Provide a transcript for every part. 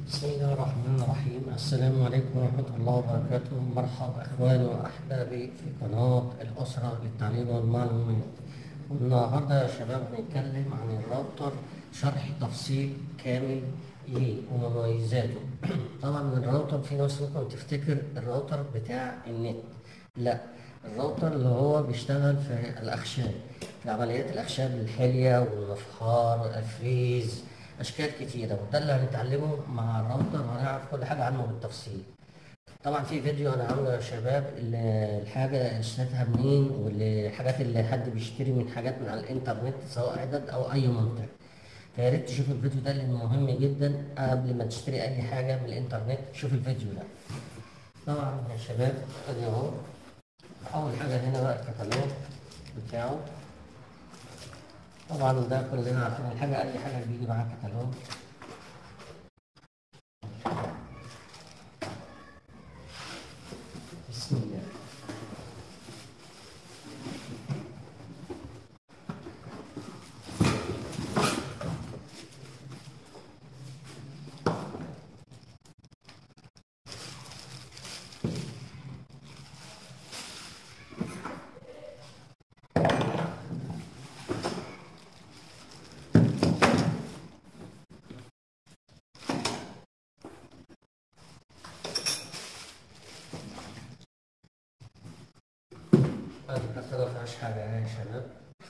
بسم الله الرحمن الرحيم السلام عليكم ورحمة الله وبركاته مرحبا إخواني وأحبابي في قناة الأسرة للتعليم والمعلومات والنهاردة يا شباب هنتكلم عن الراوتر شرح تفصيل كامل ليه ومميزاته طبعا الراوتر في ناس ممكن تفتكر الراوتر بتاع النت لا الراوتر اللي هو بيشتغل في الأخشاب في عمليات الأخشاب الحلية والمفحار والأفريز اشكال كتيره وده اللي هنتعلمه مع الراوتر وهنعرف كل حاجه عنه بالتفصيل طبعا في فيديو انا عامله يا شباب ال- الحاجه اشتريتها منين والحاجات اللي حد بيشتري من حاجات من على الانترنت سواء عدد او اي منتج فيا ريت تشوف الفيديو ده لانه مهم جدا قبل ما تشتري اي حاجه من الانترنت شوف الفيديو ده طبعا يا شباب ادي اهو اول حاجه هنا بقى الكتالوج بتاعه طبعا ده كلنا عارفين الحاجة أي حاجة بيجي معاها كتالوج بسم الله ادي الكتالوج مفيهاش حاجة اهي يا شباب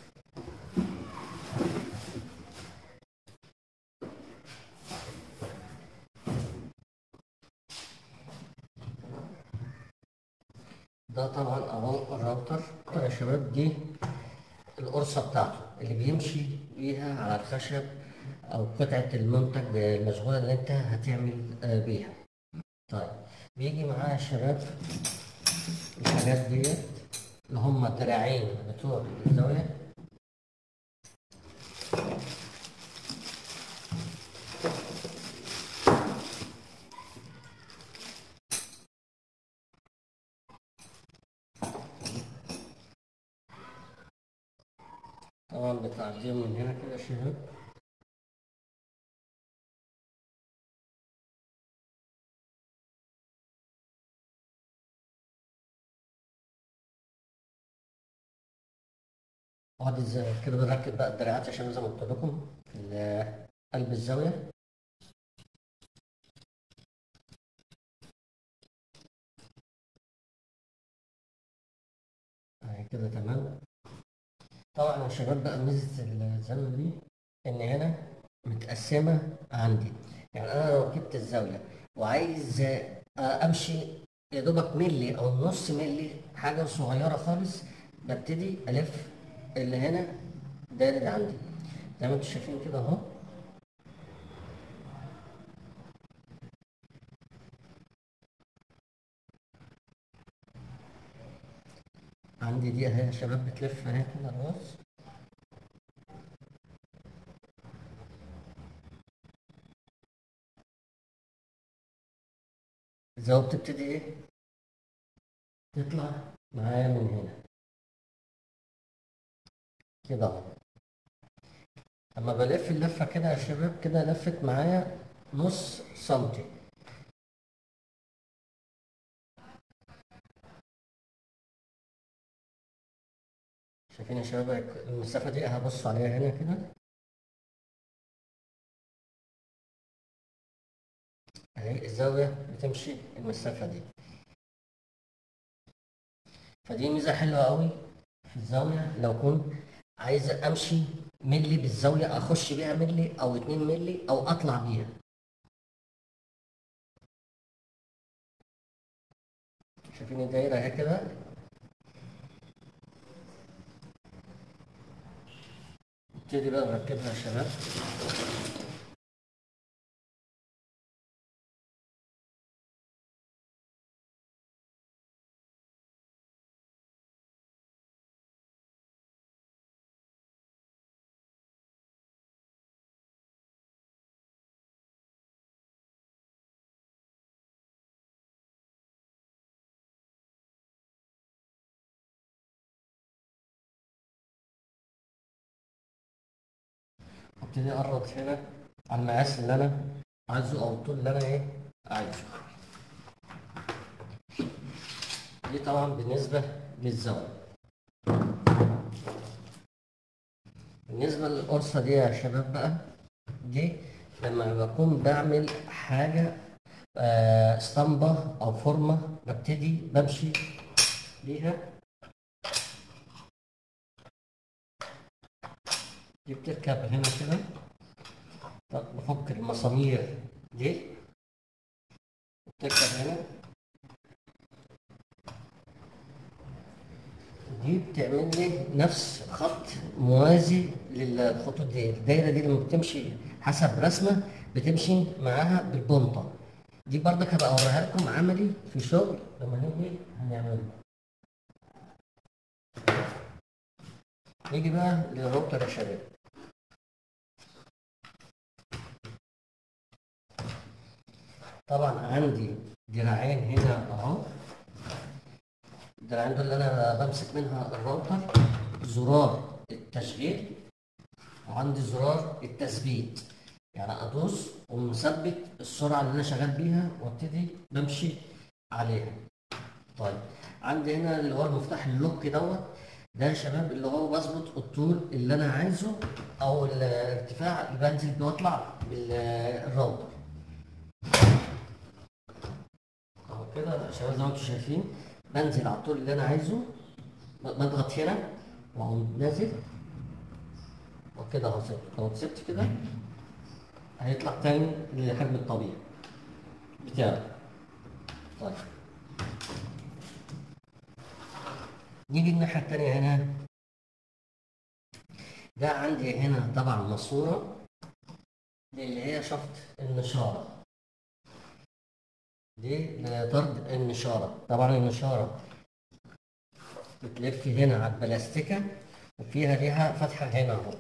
ده طبعا اهو الراوتر يا شباب دي القرصة بتاعته اللي بيمشي بيها على الخشب او قطعة المنتج المشغولة اللي انت هتعمل آه، بيها طيب بيجي معاه يا شباب الحاجات ديت اللي هم الدراعين بتوع الزاوية طبعا بتعديهم من هنا كده يا شباب وادي الزاوية كده بنركب بقى الدراعات عشان زي ما قلت لكم في ال- قلب الزاوية اهي كده تمام طبعا يا شباب بقى ميزة الزاوية دي إن هنا متقسمة عندي يعني أنا لو جبت الزاوية وعايز آه، أمشي يا دوبك ملي أو نص ملي حاجة صغيرة خالص ببتدي ألف اللي هنا داير عندي زي ما انتم شايفين كده أهو عندي دي اهي يا شباب بتلف اهي كده الراس الزاوية بتبتدي ايه تطلع معايا من هنا كده اهو اما بلف اللفة كده يا شباب كده لفت معايا نص سنتي شايفين يا شباب المسافة دي هبص عليها هنا كده اهي الزاوية بتمشي المسافة دي فدي ميزة حلوة قوي في الزاوية لو كنت عايز امشي ملي بالزاوية اخش بيها ملي او اتنين ملي او اطلع بيها شايفين الدايرة اهي كده نبتدي بقى نركبها يا شباب ابتدي اقرب هنا على المقاس اللي انا عايزه او الطول اللي انا ايه عايزه دي طبعا بالنسبة للزاوية بالنسبة للقرصة دي يا شباب بقى دي لما بكون بعمل حاجة آه، اسطمبة أو فورمة ببتدي بمشي بيها دي بتركب هنا كده طب بفك المسامير دي بتركب هنا دي بتعمل لي نفس خط موازي للخطوط دي الدايره دي لما بتمشي حسب رسمه بتمشي معاها بالبنطه دي برضك هبقى اوريها لكم عملي في شغل لما نيجي هنعمله نيجي بقى للراوتر يا شباب طبعا عندي دراعين هنا اهو الدراعين دول اللي انا بمسك منها الراوتر زرار التشغيل وعندي زرار التثبيت يعني ادوس ومثبت السرعه اللي انا شغال بيها وابتدي بمشي عليها طيب عندي هنا اللي هو المفتاح اللوك دوت ده يا شباب اللي هو بظبط الطول اللي انا عايزه او الارتفاع اللي بنزل بيه واطلع بالراوتر اهو كده يا شباب زي ما انتم شايفين بنزل على الطول اللي انا عايزه بضغط هنا واقوم نازل وكده اهو سبت لو سبت كده هيطلع تاني للحجم الطبيعي بتاعه طيب نيجي الناحية التانية هنا ده عندي هنا طبعا ماسورة دي اللي هي شفط النشارة دي لطرد النشارة طبعا النشارة بتلف هنا على البلاستيكة وفيها ليها فتحة هنا اهو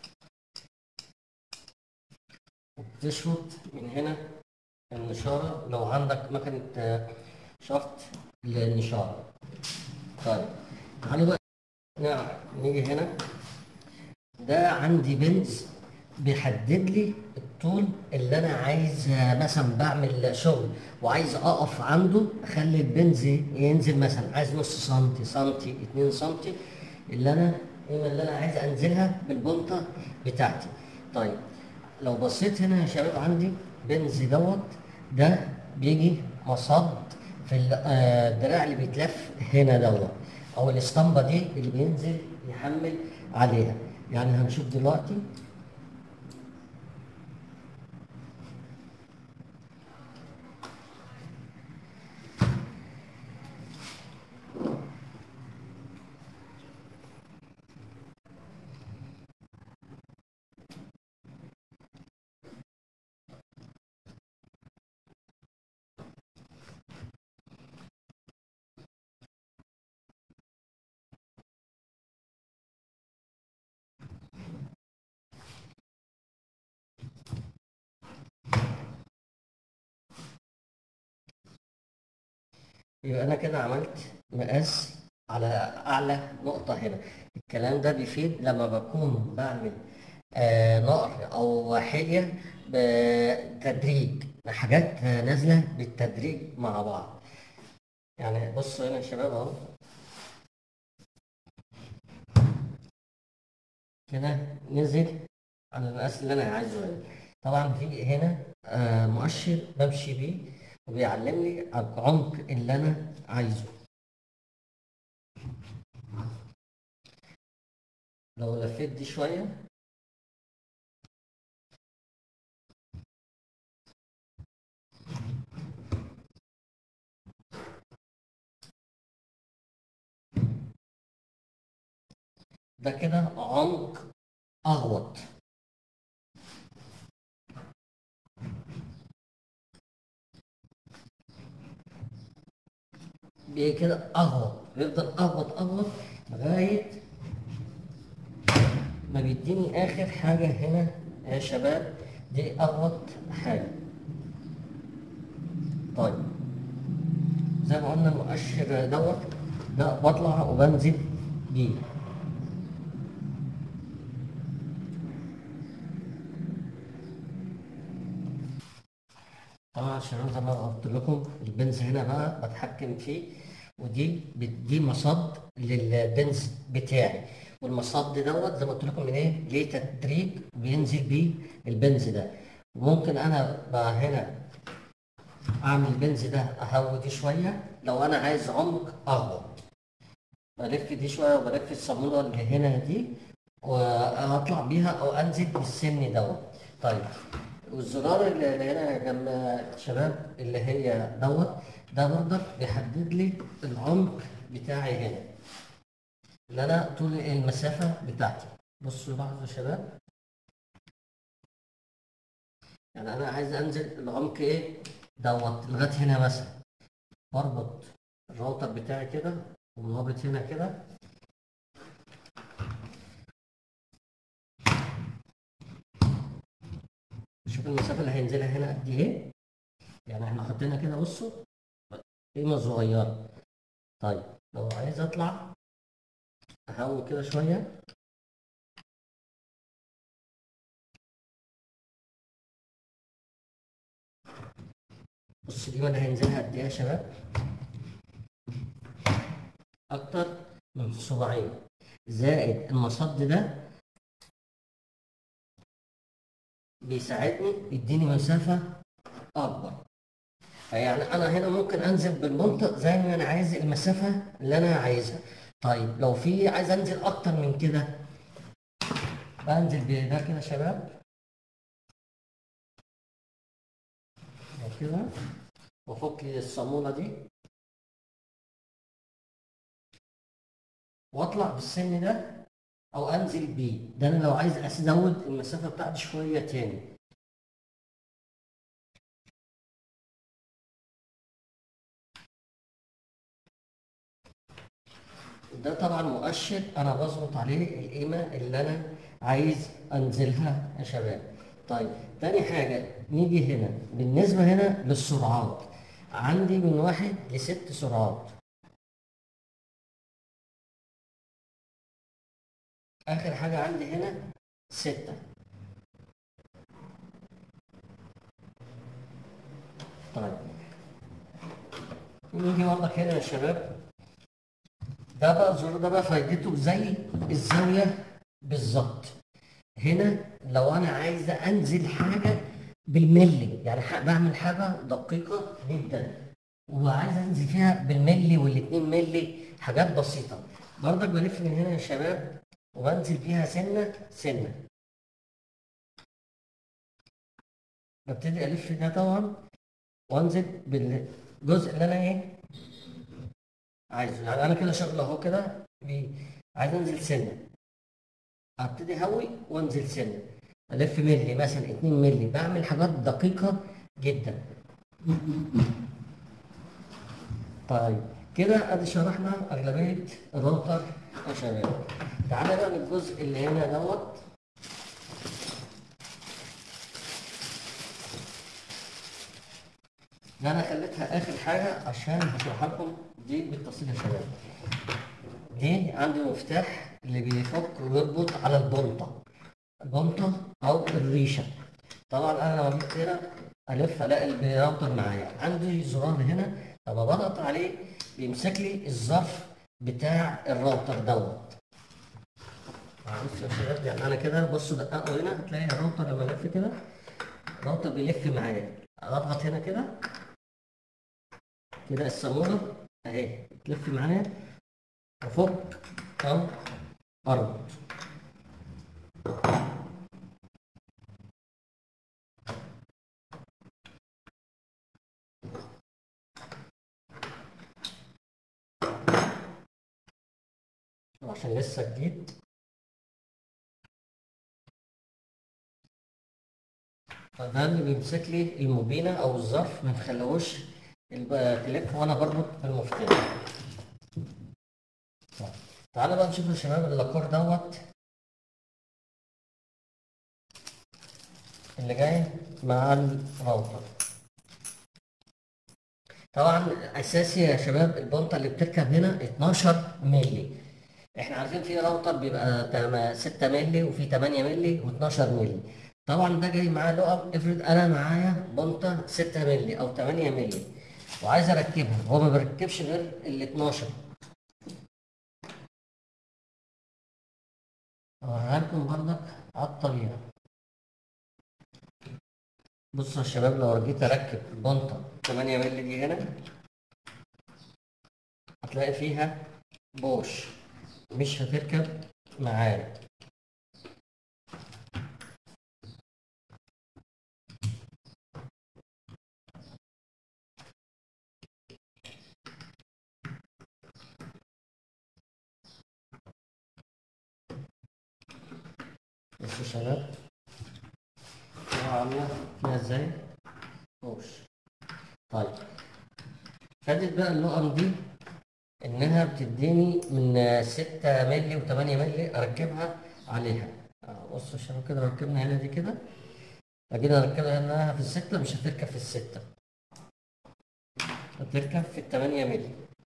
وبتشفط من هنا النشارة لو عندك مكنة شفط للنشارة طيب تعالوا بقى نعم نيجي هنا ده عندي بنز بيحدد لي الطول اللي انا عايز مثلا بعمل شغل وعايز اقف عنده اخلي البنز ينزل مثلا عايز نص سنتي سنتي اتنين سنتي اللي انا القيمه اللي انا عايز انزلها بالبنطه بتاعتي طيب لو بصيت هنا يا شباب عندي بنز دوت ده بيجي مصد في الدراع اللي بيتلف هنا دوت او الاسطمبه دي اللي بينزل يحمل عليها يعني هنشوف دلوقتي يبقى انا كده عملت مقاس على اعلى نقطه هنا الكلام ده بيفيد لما بكون بعمل آه نقر او حليه بتدريج حاجات نازله بالتدريج مع بعض يعني بصوا هنا يا شباب اهو كده نزل على المقاس اللي انا عايزه هنا طبعا في هنا آه مؤشر بمشي بيه وبيعلم لي العمق اللي انا عايزه لو لفيت دي شويه ده كده عمق اغوط كده اغوط بيفضل اغوط اغوط لغايه ما بيديني اخر حاجه هنا يا شباب دي اغوط حاجه طيب زي ما قلنا المؤشر دوت ده بطلع وبنزل بيه طبعا عشان زي ما قلت لكم البنز هنا بقى بتحكم فيه ودي دي مصد للبنز بتاعي والمصد دوت زي ما قلت لكم من ايه ليه تدريج بينزل بيه البنز ده ممكن انا بقى هنا اعمل البنز ده اهوي دي شويه لو انا عايز عمق اهبط بلف دي شويه وبلف الصاموله اللي هنا دي واطلع بيها او انزل بالسن دوت طيب والزرار اللي هنا جنب الشباب اللي هي دوت ده برضك بيحدد لي العمق بتاعي هنا اللي انا طول المسافه بتاعتي بصوا لاحظوا يا شباب يعني انا عايز انزل العمق ايه دوت لغايه هنا مثلا بربط الراوتر بتاعي كده ورابط هنا كده شوف المسافه اللي هينزلها هنا قد ايه يعني احنا حطينا كده بصوا قيمه صغيره طيب لو عايز اطلع اهون كده شويه بص القيمه اللي هينزلها قد ايه يا شباب اكتر من صباعين زائد المصد ده بيساعدني يديني مسافة أكبر يعني أنا هنا ممكن أنزل بالمنطق زي ما أنا عايز المسافة اللي أنا عايزها طيب لو في عايز أنزل أكتر من كده بنزل بده كده يا شباب كده وأفك الصامولة دي واطلع بالسن ده او انزل بيه ده انا لو عايز ازود المسافه بتاعتي شويه تاني ده طبعا مؤشر انا بظبط عليه القيمه اللي انا عايز انزلها يا شباب طيب تاني حاجه نيجي هنا بالنسبه هنا للسرعات عندي من واحد لست سرعات آخر حاجة عندي هنا ستة طيب نيجي برضك هنا يا شباب ده بقى الزرار ده بقى فايدته زي الزاوية بالظبط هنا لو أنا عايزة أنزل حاجة بالملي يعني بعمل حاجة دقيقة جدا وعايز أنزل فيها بالملي والاتنين ملي حاجات بسيطة برضك بلف من هنا يا شباب وبنزل فيها سنة سنة ببتدي ألف ده طبعا وأنزل بالجزء اللي أنا إيه عايزه يعني أنا كده شغل أهو كده عايز أنزل سنة أبتدي أهوي وأنزل سنة ألف ملي مثلا 2 ملي بعمل حاجات دقيقة جدا طيب كده ادي شرحنا اغلبيه الراوتر يا شباب تعالى بقى للجزء اللي هنا دوت ده انا خليتها اخر حاجه عشان هشرحها لكم دي بالتفصيل يا شباب دي عندي مفتاح اللي بيفك ويربط على البنطه البنطه او الريشه طبعا انا لما جيت هنا الف الاقي الراوتر معايا عندي زرار هنا لما بضغط عليه بيمسك لي الظرف بتاع الراوتر دوت بص يا شباب يعني انا كده بصوا دققوا هنا هتلاقي الراوتر لما الف كده الراوتر بيلف معايا اضغط هنا كده كده الصاموله اهي تلف معايا افك او اربط عشان لسه جديد فده اللي بيمسك لي المبينة أو الظرف ما تخلوش تلف وأنا بربط المفتاح تعالى بقى نشوف يا شباب اللاكور دوت اللي جاي مع الراوتر طبعا اساسي يا شباب البنطه اللي بتركب هنا 12 مللي احنا عارفين في راوتر بيبقى 6 مللي وفي 8 مللي و12 مللي طبعا ده جاي معاه لقم افرض انا معايا بنطه 6 مللي او 8 مللي وعايز اركبها هو ما بيركبش غير ال 12 اوريها لكم برضك على الطبيعه بصوا يا شباب لو جيت اركب بنطه 8 مللي دي هنا هتلاقي فيها بوش مش هتركب معايا بصوا يا شباب شوفوا عاملة فيها ازاي بوش طيب فادت بقى اللقم دي انها بتديني من 6 مللي و8 مللي اركبها عليها آه، بصوا يا شباب كده ركبنا هنا دي كده جينا نركبها هنا في الستة مش هتركب في الستة هتركب في التمانية مللي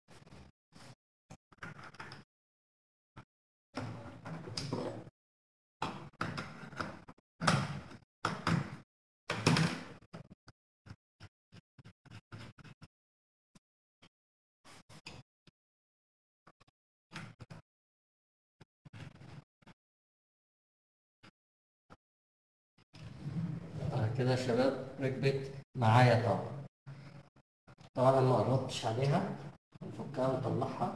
بعد كده يا شباب ركبت معايا طبعا طبعا انا ما قربتش عليها نفكها ونطلعها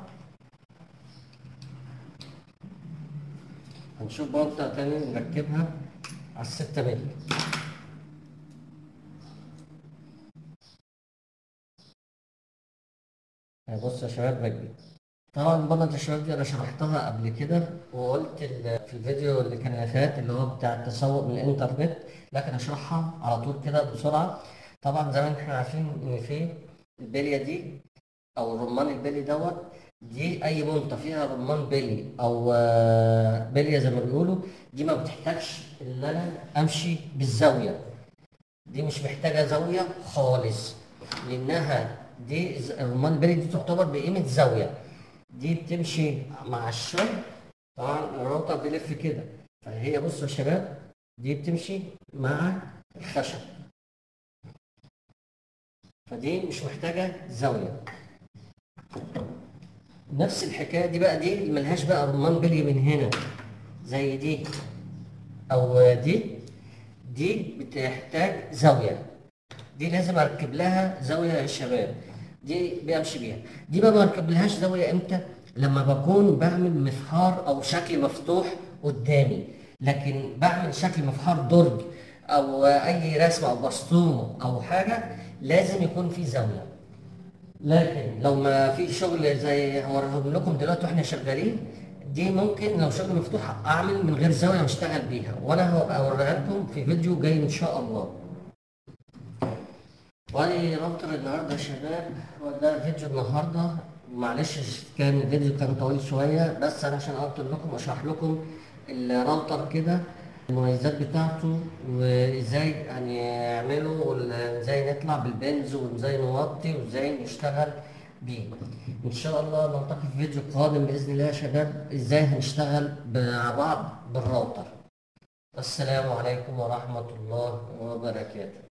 هنشوف بنطة تاني نركبها على الستة مللي بص يا شباب ركبت طبعا بنط الشباب دي انا شرحتها قبل كده وقلت ال- في الفيديو اللي كان فات اللي هو بتاع التسوق من الانترنت لكن اشرحها على طول كده بسرعه طبعا زي ما احنا عارفين ان في البليه دي او الرمان البلي دوت دي اي منطقه فيها رمان بلي او آه، بليه زي ما بيقولوا دي ما بتحتاجش ان انا امشي بالزاويه دي مش محتاجه زاويه خالص لانها دي ز- الرمان البلي دي تعتبر بقيمه زاويه دي بتمشي مع الشغل طبعا الراوتر بيلف كده فهي بصوا يا شباب دي بتمشي مع الخشب فدي مش محتاجه زاويه نفس الحكايه دي بقى دي اللي ملهاش بقى رمان بلي من هنا زي دي او دي دي بتحتاج زاويه دي لازم اركب لها زاويه يا شباب دي بمشي بيها دي بقى ما اركب لهاش زاويه امتى لما بكون بعمل مفحار او شكل مفتوح قدامي لكن بعمل شكل مفحار درج او اي رسمه او بسطوم او حاجه لازم يكون في زاويه لكن لو ما في شغل زي هوريهم لكم دلوقتي واحنا شغالين دي ممكن لو شغل مفتوح اعمل من غير زاويه واشتغل بيها وانا هبقى اوريها لكم في فيديو جاي ان شاء الله وادي راوتر النهارده يا شباب وده فيديو النهارده معلش كان الفيديو كان طويل شويه بس انا عشان قلت لكم اشرح لكم الراوتر كده المميزات بتاعته وازاي يعني يعمله وازاي نطلع بالبنز وازاي نوطي وازاي نشتغل بيه ان شاء الله نلتقي في فيديو قادم باذن الله يا شباب ازاي هنشتغل مع بعض بالراوتر السلام عليكم ورحمه الله وبركاته